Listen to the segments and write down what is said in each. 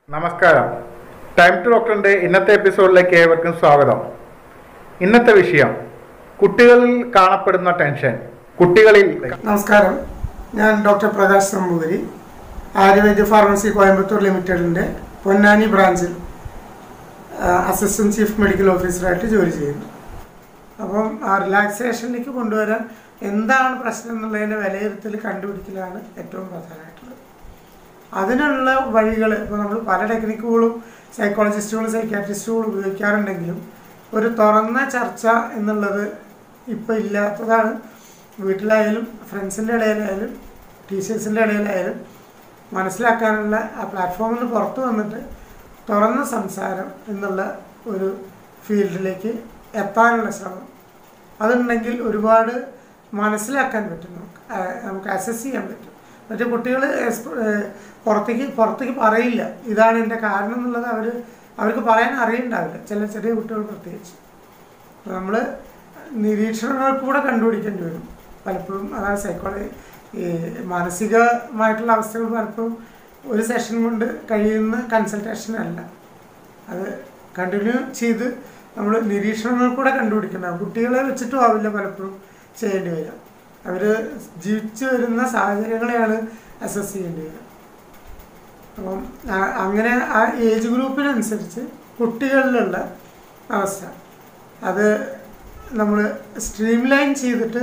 നമസ്കാരം time to ഡോക്ടറിന്റെ ഇന്നത്തെ എപ്പിസോഡിലേക്ക് ഏവർക്കും സ്വാഗതം ഇന്നത്തെ വിഷയം കുട്ടികളിൽ കാണപ്പെടുന്ന ടെൻഷൻ കുട്ടികളിൽ നമസ്കാരം ഞാൻ ഡോക്ടർ പ്രകാശ് നമ്പൂതിരി ആയുർവേദ ഫാർമസി കോയമ്പത്തൂർ ലിമിറ്റഡിൻ്റെ പൊന്നാനി ബ്രാഞ്ചിൽ അസിസ്റ്റന്റ് ചീഫ് മെഡിക്കൽ ഓഫീസറായിട്ട് ജോലി ചെയ്യുന്നു അപ്പം ആ റിലാക്സേഷനിലേക്ക് കൊണ്ടുവരാൻ എന്താണ് പ്രശ്നം എന്നുള്ളതിൻ്റെ വിലയിരുത്തൽ കണ്ടുപിടിക്കലാണ് ഏറ്റവും പ്രധാനമായിട്ടുള്ളത് അതിനുള്ള വഴികൾ ഇപ്പോൾ നമ്മൾ പല ടെക്നിക്കുകളും സൈക്കോളജിസ്റ്റുകളും സൈക്കാട്രിസ്റ്റുകളും ഉപയോഗിക്കാറുണ്ടെങ്കിലും ഒരു തുറന്ന ചർച്ച എന്നുള്ളത് ഇപ്പോൾ ഇല്ലാത്തതാണ് വീട്ടിലായാലും ഫ്രണ്ട്സിൻ്റെ ഇടയിലായാലും ടീച്ചേഴ്സിൻ്റെ ഇടയിലായാലും മനസ്സിലാക്കാനുള്ള ആ പ്ലാറ്റ്ഫോമിൽ നിന്ന് പുറത്ത് വന്നിട്ട് തുറന്ന സംസാരം എന്നുള്ള ഒരു ഫീൽഡിലേക്ക് എത്താനുള്ള ശ്രമം അതുണ്ടെങ്കിൽ ഒരുപാട് മനസ്സിലാക്കാൻ പറ്റും നമുക്ക് ആ, നമുക്ക് അസസ് ചെയ്യാൻ പറ്റും മറ്റേ കുട്ടികൾ പുറത്തേക്ക് പുറത്തേക്ക് പറയില്ല ഇതാണ് എൻ്റെ കാരണം എന്നുള്ളത് അവർ അവർക്ക് പറയാൻ അറിയണ്ടാവില്ല ചില ചെറിയ കുട്ടികൾ പ്രത്യേകിച്ച് നമ്മൾ നിരീക്ഷണങ്ങൾ കൂടെ കണ്ടുപിടിക്കേണ്ടി വരും പലപ്പോഴും അതാണ് സൈക്കോളജി ഈ മാനസികമായിട്ടുള്ള അവസ്ഥകൾ പലപ്പോഴും ഒരു സെഷൻ കൊണ്ട് കഴിയുന്ന കൺസൾട്ടേഷൻ അല്ല അത് കണ്ടിന്യൂ ചെയ്ത് നമ്മൾ നിരീക്ഷണങ്ങൾ കൂടെ കണ്ടുപിടിക്കണം കുട്ടികളെ വെച്ചിട്ടും ആവില്ല പലപ്പോഴും ചെയ്യേണ്ടി വരിക അവർ ജീവിച്ചു വരുന്ന സാഹചര്യങ്ങളെയാണ് അസസ് ചെയ്യേണ്ടി വരിക അപ്പം ആ- അങ്ങനെ ആ ഏജ് ഗ്രൂപ്പിനനുസരിച്ച് കുട്ടികളിലുള്ള അവസ്ഥ അത് നമ്മൾ സ്ട്രീം ലൈൻ ചെയ്തിട്ട്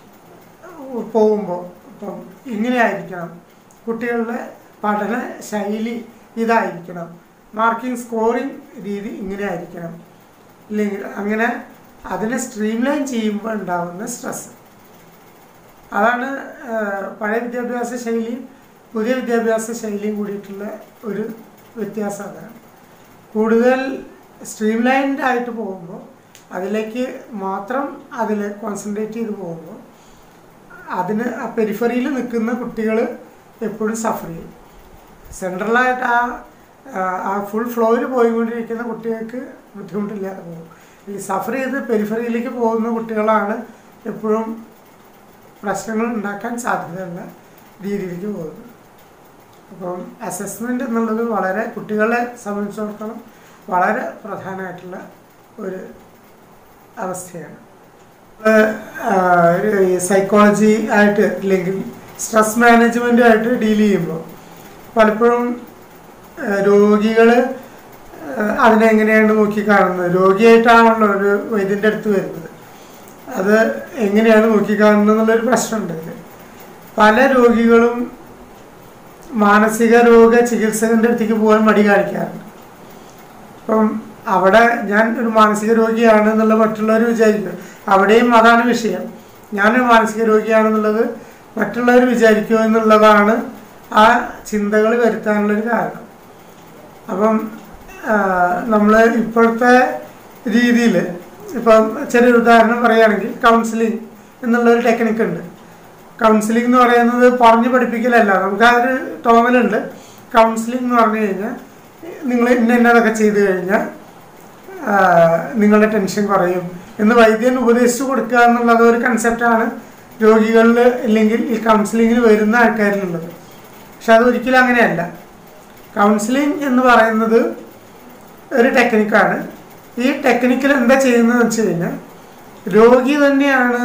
പോകുമ്പോൾ ഇപ്പം ഇങ്ങനെ ആയിരിക്കണം കുട്ടികളുടെ പഠന ശൈലി ഇതായിരിക്കണം മാർക്കിംഗ് സ്കോറിംഗ് രീതി ഇങ്ങനെ ആയിരിക്കണം ഇല്ലെങ്കിൽ അങ്ങനെ അതിനെ സ്ട്രീം ലൈൻ ചെയ്യുമ്പോൾ ഉണ്ടാകുന്ന സ്ട്രെസ് അതാണ് ആ, പഴയ വിദ്യാഭ്യാസ ശൈലിയും പുതിയ വിദ്യാഭ്യാസ ശൈലിയും കൂടിയിട്ടുള്ള ഒരു വ്യത്യാസം അതാണ് കൂടുതൽ സ്ട്രീം ലൈൻഡ് ആയിട്ട് പോകുമ്പോൾ അതിലേക്ക് മാത്രം അതിൽ കോൺസെൻട്രേറ്റ് ചെയ്ത് പോകുമ്പോൾ അതിന് ആ പെരിഫറിയിൽ നിൽക്കുന്ന കുട്ടികൾ എപ്പോഴും സഫർ ചെയ്യും സെൻട്രലായിട്ട് ആ ആ, ആ ഫുൾ ഫ്ലോയിൽ പോയിക്കൊണ്ടിരിക്കുന്ന കുട്ടികൾക്ക് ബുദ്ധിമുട്ടില്ലാതെ പോകും ഈ സഫർ ചെയ്ത് പെരിഫറിയിലേക്ക് പോകുന്ന കുട്ടികളാണ് എപ്പോഴും പ്രശ്നങ്ങൾ ഉണ്ടാക്കാൻ സാധ്യതയുള്ള രീതിയിലേക്ക് പോകുന്നത് അപ്പം അസസ്മെൻ്റ് എന്നുള്ളത് വളരെ കുട്ടികളെ സംബന്ധിച്ചിടത്തോളം വളരെ പ്രധാനമായിട്ടുള്ള ഒരു അവസ്ഥയാണ് സൈക്കോളജി ആയിട്ട് അല്ലെങ്കിൽ സ്ട്രെസ് മാനേജ്മെൻറ്റുമായിട്ട് ഡീൽ ചെയ്യുമ്പോൾ പലപ്പോഴും രോഗികൾ അതിനെ എങ്ങനെയാണ് നോക്കിക്കാണുന്നത് രോഗിയായിട്ടാണല്ലോ ഒരു വൈദ്യൻ്റെ അടുത്ത് വരുന്നത് അത് എങ്ങനെയാണ് നോക്കിക്കാണുന്നത് എന്നുള്ളൊരു പ്രശ്നമുണ്ട് ഇതിൽ പല രോഗികളും മാനസിക രോഗ ചികിത്സകൻ്റെ അടുത്തേക്ക് പോകാൻ മടി കാണിക്കാറുണ്ട് അപ്പം അവിടെ ഞാൻ ഒരു മാനസിക രോഗിയാണ് എന്നുള്ള മറ്റുള്ളവർ വിചാരിക്കും അവിടെയും അതാണ് വിഷയം ഞാനൊരു മാനസിക രോഗിയാണെന്നുള്ളത് മറ്റുള്ളവർ വിചാരിക്കുമോ എന്നുള്ളതാണ് ആ ചിന്തകൾ വരുത്താനുള്ളൊരു കാരണം അപ്പം നമ്മൾ ഇപ്പോഴത്തെ രീതിയിൽ ഇപ്പം ചെറിയൊരു ഉദാഹരണം പറയുകയാണെങ്കിൽ കൗൺസിലിംഗ് എന്നുള്ളൊരു ടെക്നിക്ക് ഉണ്ട് കൗൺസിലിംഗ് എന്ന് പറയുന്നത് പറഞ്ഞു പഠിപ്പിക്കലല്ല നമുക്ക് ആ ഒരു തോന്നലുണ്ട് കൗൺസിലിംഗ് എന്ന് പറഞ്ഞു കഴിഞ്ഞാൽ നിങ്ങൾ ഇന്ന ഇന്നതൊക്കെ ചെയ്തു കഴിഞ്ഞാൽ ആ, നിങ്ങളുടെ ടെൻഷൻ കുറയും എന്ന് വൈദ്യൻ ഉപദേശിച്ചു കൊടുക്കുക എന്നുള്ളത് ഒരു കൺസെപ്റ്റാണ് രോഗികളിൽ ഇല്ലെങ്കിൽ ഈ കൗൺസിലിങ്ങിന് വരുന്ന ആൾക്കാരിലുള്ളത് പക്ഷെ അത് ഒരിക്കലും അങ്ങനെയല്ല കൗൺസിലിംഗ് എന്ന് പറയുന്നത് ഒരു ടെക്നിക്കാണ് ഈ ടെക്നിക്കിൽ എന്താ ചെയ്യുന്നതെന്ന് വെച്ച് കഴിഞ്ഞാൽ രോഗി തന്നെയാണ്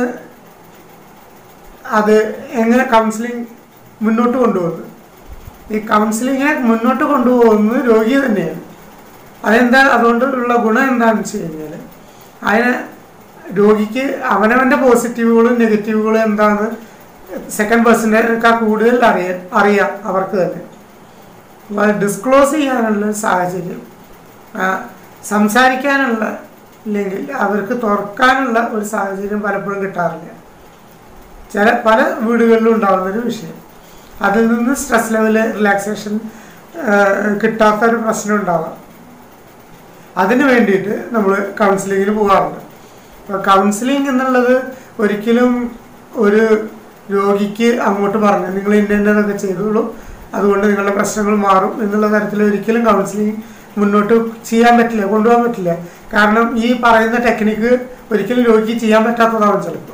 അത് എങ്ങനെ കൗൺസിലിംഗ് മുന്നോട്ട് കൊണ്ടുപോകുന്നത് ഈ കൗൺസിലിങ്ങിനെ മുന്നോട്ട് കൊണ്ടുപോകുന്നത് രോഗി തന്നെയാണ് അതെന്താ അതുകൊണ്ടുള്ള ഗുണം എന്താണെന്ന് വെച്ച് കഴിഞ്ഞാൽ അതിന് രോഗിക്ക് അവനവൻ്റെ പോസിറ്റീവുകളും നെഗറ്റീവുകളും എന്താണെന്ന് സെക്കൻഡ് പേഴ്സൻ്റെക്കാൾ കൂടുതൽ അറിയാം അറിയാം അവർക്ക് തന്നെ അപ്പോൾ അത് ഡിസ്ക്ലോസ് ചെയ്യാനുള്ള ഒരു സാഹചര്യം ആ, സംസാരിക്കാനുള്ള ഇല്ലെങ്കിൽ അവർക്ക് തുറക്കാനുള്ള ഒരു സാഹചര്യം പലപ്പോഴും കിട്ടാറില്ല ചില പല വീടുകളിലും ഉണ്ടാകുന്ന ഒരു വിഷയം അതിൽ നിന്ന് സ്ട്രെസ് ലെവല് റിലാക്സേഷൻ കിട്ടാത്ത ഒരു പ്രശ്നം ഉണ്ടാവാം അതിന് വേണ്ടിയിട്ട് നമ്മൾ കൗൺസിലിങ്ങിന് പോകാറുണ്ട് അപ്പോൾ കൗൺസിലിംഗ് എന്നുള്ളത് ഒരിക്കലും ഒരു രോഗിക്ക് അങ്ങോട്ട് പറഞ്ഞു നിങ്ങൾ ഇന്ന ഇന്നതൊക്കെ ചെയ്തോളൂ അതുകൊണ്ട് നിങ്ങളുടെ പ്രശ്നങ്ങൾ മാറും എന്നുള്ള തരത്തിൽ ഒരിക്കലും കൗൺസിലിംഗ് മുന്നോട്ട് ചെയ്യാൻ പറ്റില്ല കൊണ്ടുപോകാൻ പറ്റില്ല കാരണം ഈ പറയുന്ന ടെക്നിക്ക് ഒരിക്കലും രോഗിക്ക് ചെയ്യാൻ പറ്റാത്തതാവും ചിലപ്പോൾ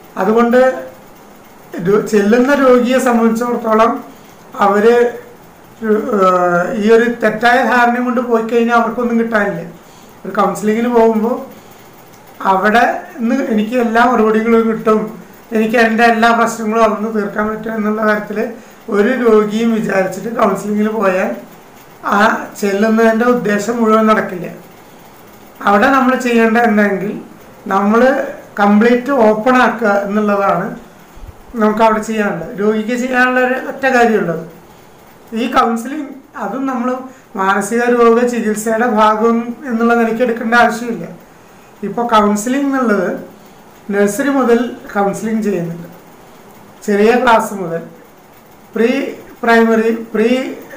അതുകൊണ്ട് രോ- ചെല്ലുന്ന രോഗിയെ സംബന്ധിച്ചിടത്തോളം അവര് ഒരു, ഏഹ്, ഈ ഒരു തെറ്റായ ധാരണയും കൊണ്ട് പോയി കഴിഞ്ഞാൽ അവർക്കൊന്നും കിട്ടാനില്ല ഒരു കൗൺസിലിങ്ങിന് പോകുമ്പോൾ അവിടെ നിന്ന് എനിക്ക് എല്ലാ മറുപടികളും കിട്ടും എനിക്ക് എൻ്റെ എല്ലാ പ്രശ്നങ്ങളും അവിടുന്ന് തീർക്കാൻ പറ്റും എന്നുള്ള കാര്യത്തിൽ ഒരു രോഗിയും വിചാരിച്ചിട്ട് കൗൺസിലിങ്ങിൽ പോയാൽ ആ ചെല്ലുന്നതിൻ്റെ ഉദ്ദേശം മുഴുവൻ നടക്കില്ല അവിടെ നമ്മൾ ചെയ്യേണ്ട എന്തെങ്കിൽ നമ്മൾ കംപ്ലീറ്റ് ഓപ്പൺ ആക്കുക എന്നുള്ളതാണ് നമുക്ക് അവിടെ ചെയ്യാനുള്ളത് രോഗിക്ക് ചെയ്യാനുള്ള ഒരു ഒറ്റ കാര്യമുള്ളത് ഈ കൗൺസിലിംഗ് അതും നമ്മൾ മാനസിക രോഗ ചികിത്സയുടെ ഭാഗം എന്നുള്ള നിലയ്ക്ക് എടുക്കേണ്ട ആവശ്യമില്ല ഇപ്പോൾ കൗൺസിലിംഗ് എന്നുള്ളത് നഴ്സറി മുതൽ കൗൺസിലിംഗ് ചെയ്യുന്നുണ്ട് ചെറിയ ക്ലാസ് മുതൽ pre primary pre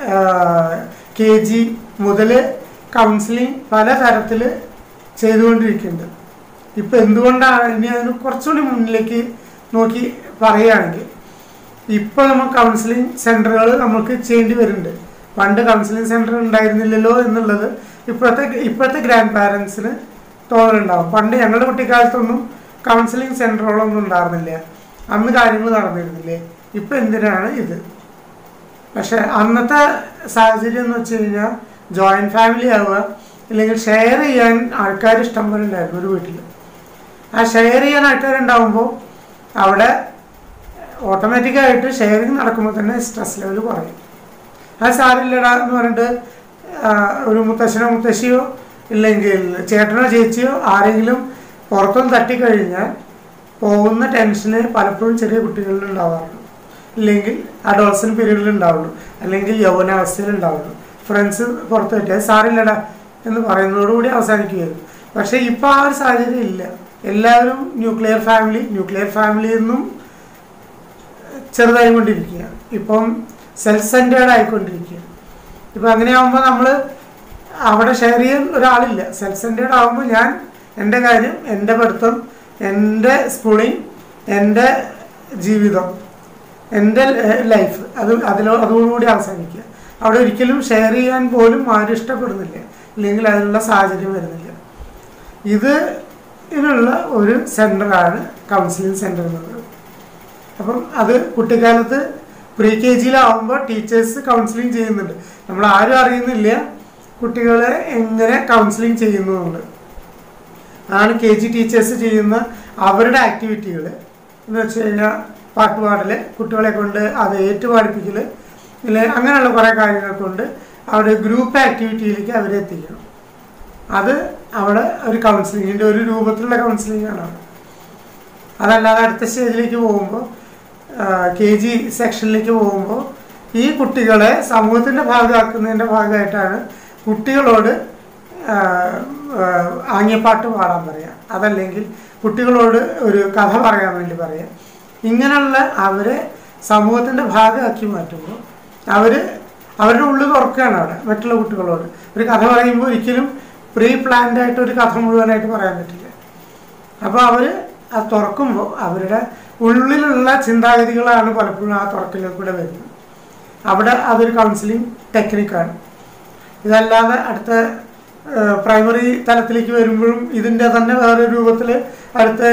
K G മുതൽ കൗൺസിലിംഗ് പല തരത്തിൽ ചെയ്തുകൊണ്ടിരിക്കുന്നുണ്ട് ഇപ്പം എന്തുകൊണ്ടാണ് ഇനി അതിന് കുറച്ചുകൂടി മുന്നിലേക്ക് നോക്കി പറയുകയാണെങ്കിൽ ഇപ്പോൾ നമ്മൾ കൗൺസിലിംഗ് സെൻ്ററുകൾ നമുക്ക് ചെയ്യേണ്ടി വരുന്നുണ്ട് പണ്ട് കൗൺസിലിംഗ് സെൻ്റർ ഉണ്ടായിരുന്നില്ലല്ലോ എന്നുള്ളത് ഇപ്പോഴത്തെ ഇപ്പോഴത്തെ ഗ്രാൻഡ് പാരൻസിന് തോന്നലുണ്ടാവും പണ്ട് ഞങ്ങളുടെ കുട്ടിക്കാലത്തൊന്നും കൗൺസിലിംഗ് സെൻ്ററുകളൊന്നും ഉണ്ടായിരുന്നില്ല അന്ന് കാര്യങ്ങൾ നടന്നിരുന്നില്ലേ ഇപ്പം എന്തിനാണ് ഇത് പക്ഷെ അന്നത്തെ സാഹചര്യം എന്ന് വെച്ച് കഴിഞ്ഞാൽ ജോയിൻറ്റ് ഫാമിലി ആവുക ഇല്ലെങ്കിൽ ഷെയർ ചെയ്യാൻ ആൾക്കാർ ഇഷ്ടം പോലെ ഉണ്ടായിരുന്നു ഒരു വീട്ടിൽ ആ ഷെയർ ചെയ്യാൻ ആൾക്കാരുണ്ടാവുമ്പോൾ അവിടെ ഓട്ടോമാറ്റിക്കായിട്ട് ഷെയറിങ് നടക്കുമ്പോൾ തന്നെ സ്ട്രെസ് ലെവൽ കുറയും അത് സാരില്ലടാ എന്ന് പറഞ്ഞിട്ട് ആ, ഒരു മുത്തശ്ശനോ മുത്തശ്ശിയോ ഇല്ലെങ്കിൽ ചേട്ടനോ ചേച്ചിയോ ആരെങ്കിലും പുറത്തൊന്ന് തട്ടിക്കഴിഞ്ഞാൽ പോകുന്ന ടെൻഷന് പലപ്പോഴും ചെറിയ കുട്ടികളിൽ ഉണ്ടാവാറുണ്ട് ഇല്ലെങ്കിൽ അഡോൾസൻ പീരീഡിൽ ഉണ്ടാവുള്ളൂ അല്ലെങ്കിൽ യൗവനാവസ്ഥയിൽ ഉണ്ടാവുള്ളൂ ഫ്രണ്ട്സ് പുറത്ത് പറ്റിയത് സാറില്ലടാ എന്ന് പറയുന്നതോടുകൂടി അവസാനിക്കുകയായിരുന്നു പക്ഷേ ഇപ്പോൾ ആ ഒരു സാഹചര്യം ഇല്ല എല്ലാവരും ന്യൂക്ലിയർ ഫാമിലി ന്യൂക്ലിയർ ഫാമിലിയിൽ നിന്നും ചെറുതായിക്കൊണ്ടിരിക്കുകയാണ് ഇപ്പം സെൽഫ് സെൻറ്റേർഡ് ആയിക്കൊണ്ടിരിക്കുകയാണ് ഇപ്പം അങ്ങനെയാകുമ്പോൾ നമ്മൾ അവിടെ ഷെയർ ചെയ്യാൻ ഒരാളില്ല സെൽഫ് സെൻറ്റേർഡ് ആകുമ്പോൾ ഞാൻ എൻ്റെ കാര്യം എൻ്റെ പഠിത്തം എൻ്റെ സ്കൂളിങ് എൻ്റെ ജീവിതം എൻ്റെ ലൈഫ് അത് അതിലോ അതോടുകൂടി അവസാനിക്കുക അവിടെ ഒരിക്കലും ഷെയർ ചെയ്യാൻ പോലും ആരും ഇഷ്ടപ്പെടുന്നില്ല ഇല്ലെങ്കിൽ അതിനുള്ള സാഹചര്യം വരുന്നില്ല ഇത് ഇതിനുള്ള ഒരു സെൻ്ററാണ് കൗൺസിലിംഗ് സെൻ്റർ എന്നുള്ളത് അപ്പം അത് കുട്ടിക്കാലത്ത് പ്രീ കെ ജിയിലാവുമ്പോൾ ടീച്ചേഴ്സ് കൗൺസിലിംഗ് ചെയ്യുന്നുണ്ട് നമ്മൾ ആരും അറിയുന്നില്ല കുട്ടികളെ എങ്ങനെ കൗൺസിലിംഗ് ചെയ്യുന്നു എന്നുള്ളത് ആണ് കെ ജി ടീച്ചേഴ്സ് ചെയ്യുന്ന അവരുടെ ആക്ടിവിറ്റികൾ എന്ന് വെച്ച് കഴിഞ്ഞാൽ പാട്ടുപാടൽ കുട്ടികളെ കൊണ്ട് അത് ഏറ്റുപാടിപ്പിക്കൽ ഇല്ലേ അങ്ങനെയുള്ള കുറേ കാര്യങ്ങൾ കൊണ്ട് അവിടെ ഗ്രൂപ്പ് ആക്ടിവിറ്റിയിലേക്ക് അവരെ എത്തിക്കണം അത് അവിടെ ഒരു കൗൺസിലിങ്ങിൻ്റെ ഒരു രൂപത്തിലുള്ള കൗൺസിലിംഗ് ആണ് അവിടെ അതല്ലാതെ അടുത്ത സ്റ്റേജിലേക്ക് പോകുമ്പോൾ കെ ജി സെക്ഷനിലേക്ക് പോകുമ്പോൾ ഈ കുട്ടികളെ സമൂഹത്തിൻ്റെ ഭാഗമാക്കുന്നതിൻ്റെ ഭാഗമായിട്ടാണ് കുട്ടികളോട് ആ, ആ, ആംഗ്യപ്പാട്ട് പാടാൻ പറയാം അതല്ലെങ്കിൽ കുട്ടികളോട് ഒരു കഥ പറയാൻ വേണ്ടി പറയാം ഇങ്ങനെയുള്ള അവരെ സമൂഹത്തിൻ്റെ ഭാഗമാക്കി മാറ്റുമ്പോൾ അവർ അവരുടെ ഉള്ളിൽ തുറക്കുകയാണ് അവിടെ മറ്റുള്ള കുട്ടികളോട് ഒരു കഥ പറയുമ്പോൾ ഒരിക്കലും പ്രീ പ്ലാൻഡ് ആയിട്ട് ഒരു കഥ മുഴുവനായിട്ട് പറയാൻ പറ്റില്ല അപ്പോൾ അവർ അത് തുറക്കുമ്പോൾ അവരുടെ ഉള്ളിലുള്ള ചിന്താഗതികളാണ് പലപ്പോഴും ആ തുറക്കലിൽ കൂടെ വരുന്നത് അവിടെ അതൊരു കൗൺസിലിംഗ് ടെക്നിക്കാണ് ഇതല്ലാതെ അടുത്ത പ്രൈമറി തലത്തിലേക്ക് വരുമ്പോഴും ഇതിൻ്റെ തന്നെ വേറെ രൂപത്തിൽ അടുത്ത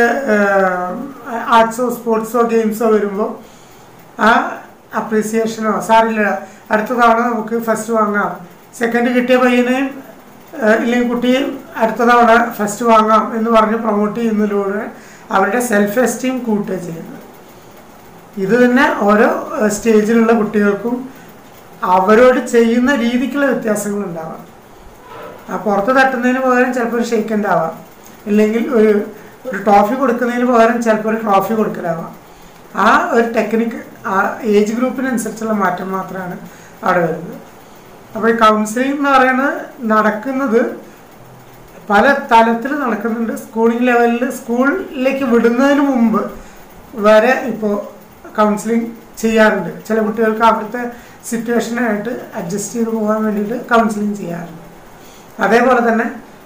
ആർട്സോ സ്പോർട്സോ ഗെയിംസോ വരുമ്പോൾ ആ അപ്രീസിയേഷനോ സാറില്ല അടുത്ത തവണ നമുക്ക് ഫസ്റ്റ് വാങ്ങാം സെക്കൻഡ് കിട്ടിയ പയ്യനെയും ഏഹ്, ഇല്ലെങ്കിൽ കുട്ടിയും അടുത്ത തവണ ഫസ്റ്റ് വാങ്ങാം എന്ന് പറഞ്ഞ് പ്രൊമോട്ട് ചെയ്യുന്നതിലൂടെ അവരുടെ സെൽഫ് എസ്റ്റീം കൂട്ടുക ചെയ്യുന്നത് ഇത് തന്നെ ഓരോ ഏഹ്, സ്റ്റേജിലുള്ള കുട്ടികൾക്കും അവരോട് ചെയ്യുന്ന രീതിക്കുള്ള വ്യത്യാസങ്ങൾ ഉണ്ടാവാം ആ പുറത്ത് തട്ടുന്നതിന് പകരം ചിലപ്പോൾ ഒരു ഷെയ്ക്കൻ്റ് ആവാം ഇല്ലെങ്കിൽ ഒരു ഒരു ട്രോഫി കൊടുക്കുന്നതിന് പകരം ചിലപ്പോൾ ഒരു ട്രോഫി കൊടുക്കലാവാം ആ ഒരു ടെക്നിക്ക് ആ ഏജ് ഗ്രൂപ്പിനനുസരിച്ചുള്ള മാറ്റം മാത്രമാണ് അവിടെ വരുന്നത് അപ്പോൾ ഈ കൗൺസിലിംഗ് എന്ന് പറയുന്നത് നടക്കുന്നത് പല തലത്തിൽ നടക്കുന്നുണ്ട് സ്കൂളിംഗ് ലെവലിൽ സ്കൂളിലേക്ക് വിടുന്നതിന് മുമ്പ് വരെ ഇപ്പോൾ കൗൺസിലിംഗ് ചെയ്യാറുണ്ട് ചില കുട്ടികൾക്ക് അവിടുത്തെ സിറ്റുവേഷനായിട്ട് അഡ്ജസ്റ്റ് ചെയ്ത് പോകാൻ വേണ്ടിയിട്ട് കൗൺസിലിംഗ് ചെയ്യാറുണ്ട് അതേപോലെ തന്നെ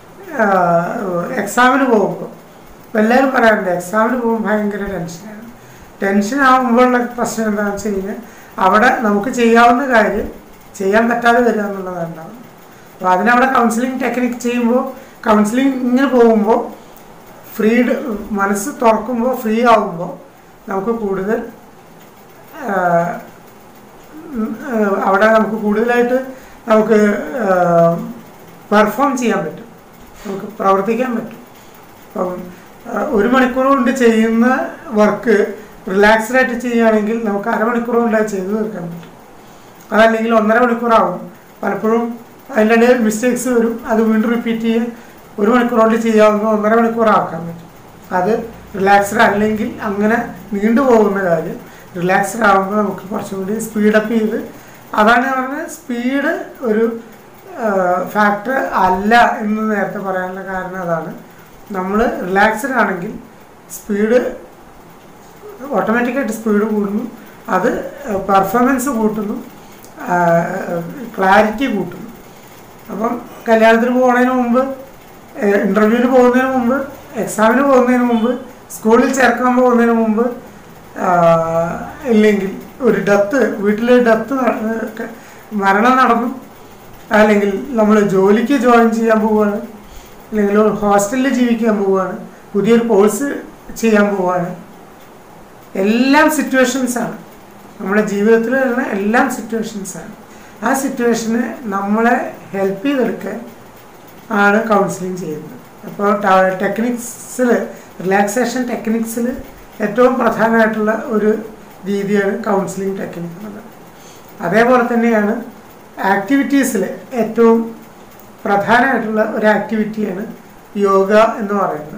എക്സാമിന് പോകുമ്പോൾ ഇപ്പം എല്ലാവരും പറയാറുണ്ട് എക്സാമിന് പോകുമ്പോൾ ഭയങ്കര ടെൻഷനാണ് ടെൻഷൻ ആകുമ്പോഴുള്ള പ്രശ്നം എന്താണെന്ന് വെച്ച് കഴിഞ്ഞാൽ അവിടെ നമുക്ക് ചെയ്യാവുന്ന കാര്യം ചെയ്യാൻ പറ്റാതെ വരിക എന്നുള്ളതാണ് ഉണ്ടാവുന്നത് അപ്പോൾ അതിനവിടെ കൗൺസിലിംഗ് ടെക്നിക്ക് ചെയ്യുമ്പോൾ കൗൺസിലിംഗ് ഇങ്ങനെ പോകുമ്പോൾ ഫ്രീഡ് മനസ്സ് തുറക്കുമ്പോൾ ഫ്രീ ആകുമ്പോൾ നമുക്ക് കൂടുതൽ ആ, ഉം, ഏഹ്, അവിടെ നമുക്ക് കൂടുതലായിട്ട് നമുക്ക് പെർഫോം ചെയ്യാൻ പറ്റും നമുക്ക് പ്രവർത്തിക്കാൻ പറ്റും അപ്പം ഏഹ്, ഒരു മണിക്കൂർ കൊണ്ട് ചെയ്യുന്ന വർക്ക് റിലാക്സ്ഡ് ആയിട്ട് ചെയ്യുകയാണെങ്കിൽ നമുക്ക് അരമണിക്കൂർ കൊണ്ട് അത് ചെയ്തു തീർക്കാൻ പറ്റും അതല്ലെങ്കിൽ ഒന്നര മണിക്കൂറാവും പലപ്പോഴും അതിൻ്റെ ഇടയിൽ മിസ്റ്റേക്സ് വരും അത് വീണ്ടും റിപ്പീറ്റ് ചെയ്യാൻ ഒരു മണിക്കൂർ കൊണ്ട് ചെയ്യാവുന്ന ഒന്നര മണിക്കൂർ ആക്കാൻ പറ്റും അത് റിലാക്സ്ഡ് അല്ലെങ്കിൽ അങ്ങനെ നീണ്ടു പോകുന്ന കാര്യം റിലാക്സ്ഡ് ആകുമ്പോൾ നമുക്ക് കുറച്ചും കൂടി സ്പീഡപ്പ് ചെയ്ത് അതാണ് ഞാൻ പറഞ്ഞത് സ്പീഡ് ഒരു ഫാക്ടർ അല്ല എന്ന് നേരത്തെ പറയാനുള്ള കാരണം അതാണ് നമ്മൾ റിലാക്സ്ഡ് ആണെങ്കിൽ സ്പീഡ് ഓട്ടോമാറ്റിക്കായിട്ട് സ്പീഡ് കൂടുന്നു അത് പെർഫോമൻസ് കൂട്ടുന്നു ക്ലാരിറ്റി കൂട്ടുന്നു അപ്പം കല്യാണത്തിന് പോകുന്നതിന് മുമ്പ് ഇൻ്റർവ്യൂവിന് പോകുന്നതിന് മുമ്പ് എക്സാമിന് പോകുന്നതിന് മുമ്പ് സ്കൂളിൽ ചേർക്കാൻ പോകുന്നതിന് മുമ്പ് ആ, ഇല്ലെങ്കിൽ ഒരു ഡെത്ത് വീട്ടിൽ ഡെത്ത് മരണം നടന്നു അല്ലെങ്കിൽ നമ്മൾ ജോലിക്ക് ജോയിൻ ചെയ്യാൻ പോവുകയാണ് അല്ലെങ്കിൽ ഒരു ഹോസ്റ്റലിൽ ജീവിക്കാൻ പോവുകയാണ് പുതിയൊരു കോഴ്സ് ചെയ്യാൻ പോവുകയാണ് എല്ലാം സിറ്റുവേഷൻസാണ് നമ്മുടെ ജീവിതത്തിൽ വരുന്ന എല്ലാം സിറ്റുവേഷൻസാണ് ആ സിറ്റുവേഷന് നമ്മളെ ഹെൽപ്പ് ചെയ്തെടുക്കാൻ ആണ് കൗൺസിലിംഗ് ചെയ്യുന്നത് അപ്പോൾ ടെക്നിക്സിൽ റിലാക്സേഷൻ ടെക്നിക്സിൽ ഏറ്റവും പ്രധാനമായിട്ടുള്ള ഒരു രീതിയാണ് കൗൺസിലിംഗ് ടെക്നിക് എന്നുള്ളത് അതേപോലെ തന്നെയാണ് ആക്ടിവിറ്റീസിൽ ഏറ്റവും പ്രധാനമായിട്ടുള്ള ഒരു ആക്ടിവിറ്റിയാണ് യോഗ എന്ന് പറയുന്നത്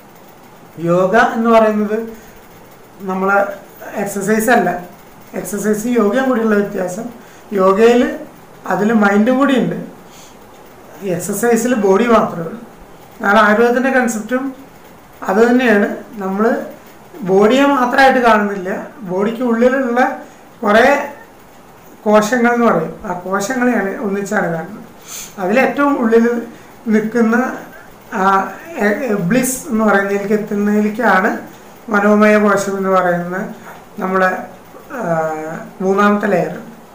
യോഗ എന്ന് പറയുന്നത് നമ്മളെ എക്സസൈസ് അല്ല എക്സസൈസ് യോഗയും കൂടിയുള്ള വ്യത്യാസം യോഗയിൽ അതിൽ മൈൻഡും കൂടി ഉണ്ട് എക്സസൈസിൽ ബോഡി മാത്രമേ ഉള്ളൂ കാരണം ആയുർവേദത്തിൻ്റെ കൺസെപ്റ്റും അത് തന്നെയാണ് നമ്മൾ ബോഡിയെ മാത്രമായിട്ട് കാണുന്നില്ല ബോഡിക്ക് ഉള്ളിലുള്ള കുറേ കോശങ്ങൾ എന്ന് പറയും ആ കോശങ്ങളെയാണ് ഒന്നിച്ചാണ് കാണുന്നത് അതിലേറ്റവും ഉള്ളിൽ നിൽക്കുന്ന ആ ബ്ലിസ് എന്ന് പറയുന്നതിലേക്ക് എത്തുന്നതിലേക്കാണ് മനോമയ കോശം എന്ന് പറയുന്ന നമ്മുടെ ആ, മൂന്നാമത്തെ ലെയർ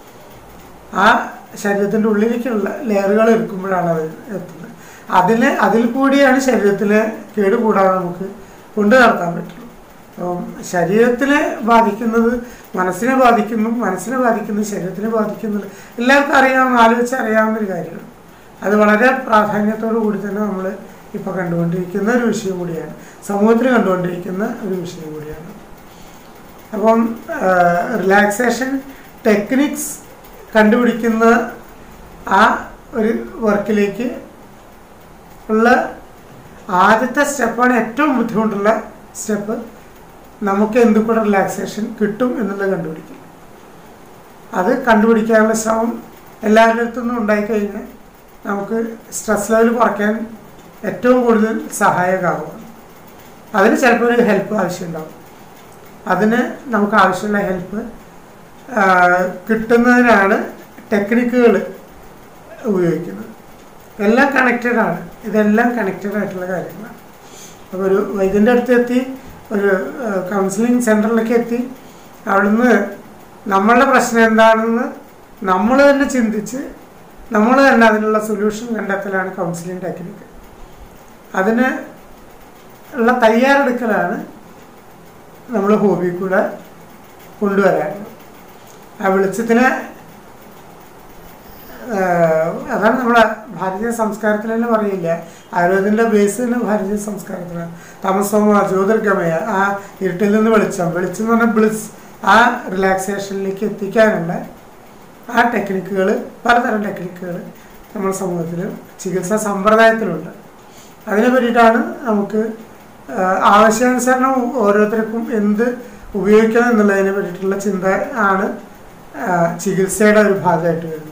ആ ശരീരത്തിൻ്റെ ഉള്ളിലേക്കുള്ള ലെയറുകൾ എടുക്കുമ്പോഴാണ് അത് എത്തുന്നത് അതിന് അതിൽ കൂടിയാണ് ശരീരത്തിലെ കേട് കൂടാതെ നമുക്ക് കൊണ്ടു നടത്താൻ പറ്റുള്ളൂ അപ്പം ശരീരത്തിനെ ബാധിക്കുന്നത് മനസ്സിനെ ബാധിക്കുന്നു മനസ്സിനെ ബാധിക്കുന്നു ശരീരത്തിനെ ബാധിക്കുന്നില്ല എല്ലാവർക്കും അറിയാവുന്ന ആലോചിച്ച് അറിയാവുന്ന ഒരു കാര്യമാണ് അത് വളരെ പ്രാധാന്യത്തോടു കൂടി തന്നെ നമ്മൾ ഇപ്പോൾ കണ്ടുകൊണ്ടിരിക്കുന്ന ഒരു വിഷയം കൂടിയാണ് സമൂഹത്തിൽ കണ്ടുകൊണ്ടിരിക്കുന്ന ഒരു വിഷയം കൂടിയാണ് അപ്പം റിലാക്സേഷൻ ടെക്നിക്സ് കണ്ടുപിടിക്കുന്ന ആ ഒരു വർക്കിലേക്ക് ഉള്ള ആദ്യത്തെ സ്റ്റെപ്പാണ് ഏറ്റവും ബുദ്ധിമുട്ടുള്ള സ്റ്റെപ്പ് നമുക്ക് എന്തുകൂടെ റിലാക്സേഷൻ കിട്ടും എന്നുള്ളത് കണ്ടുപിടിക്കും അത് കണ്ടുപിടിക്കാനുള്ള ശ്രമം എല്ലാവരുടെ അടുത്തുനിന്നും ഉണ്ടായിക്കഴിഞ്ഞാൽ നമുക്ക് സ്ട്രെസ് ലെവൽ കുറയ്ക്കാൻ ഏറ്റവും കൂടുതൽ സഹായകമാകും അതിന് ചിലപ്പോൾ ഒരു ഹെൽപ്പ് ആവശ്യമുണ്ടാവും അതിന് നമുക്ക് ആവശ്യമുള്ള ഹെൽപ്പ് കിട്ടുന്നതിനാണ് ടെക്നിക്കുകൾ ഉപയോഗിക്കുന്നത് എല്ലാം കണക്റ്റഡ് ആണ് ഇതെല്ലാം കണക്റ്റഡ് ആയിട്ടുള്ള കാര്യങ്ങളാണ് അപ്പോൾ ഒരു വൈദ്യൻ്റെ അടുത്ത് എത്തി ഒരു കൗൺസിലിംഗ് സെൻറ്ററിലേക്ക് എത്തി അവിടുന്ന് നമ്മളുടെ പ്രശ്നം എന്താണെന്ന് നമ്മൾ തന്നെ ചിന്തിച്ച് നമ്മൾ തന്നെ അതിനുള്ള സൊല്യൂഷൻ കണ്ടെത്തലാണ് കൗൺസിലിംഗ് ടെക്നിക്ക് അതിന് ഉള്ള തയ്യാറെടുക്കലാണ് നമ്മൾ ഹോബി കൂടെ കൊണ്ടുവരാനുള്ളത് ആ വെളിച്ചത്തിന് ആഹ് അതാണ് നമ്മളെ ഭാരതീയ സംസ്കാരത്തിൽ തന്നെ പറയില്ല ആയുർവേദത്തിൻ്റെ ബേസ് തന്നെ ഭാരതീയ സംസ്കാരത്തിലാണ് തമസോമ ജ്യോതിർഗമയ ആ ഇരുട്ടിൽ നിന്ന് വെളിച്ചം വെളിച്ചം എന്ന് പറഞ്ഞാൽ ബ്ലിസ് ആ റിലാക്സേഷനിലേക്ക് എത്തിക്കാനുള്ള ആ ടെക്നിക്കുകൾ പലതരം ടെക്നിക്കുകൾ നമ്മുടെ സമൂഹത്തിൽ ചികിത്സാ സമ്പ്രദായത്തിലുണ്ട് അതിനെ പറ്റിയിട്ടാണ് നമുക്ക് ആഹ് ആവശ്യാനുസരണം ഓരോരുത്തർക്കും എന്ത് ഉപയോഗിക്കണം എന്നുള്ളതിനെ പറ്റിയിട്ടുള്ള ചിന്ത ആണ് ആഹ് ചികിത്സയുടെ ഒരു ഭാഗമായിട്ട് വരുന്നത്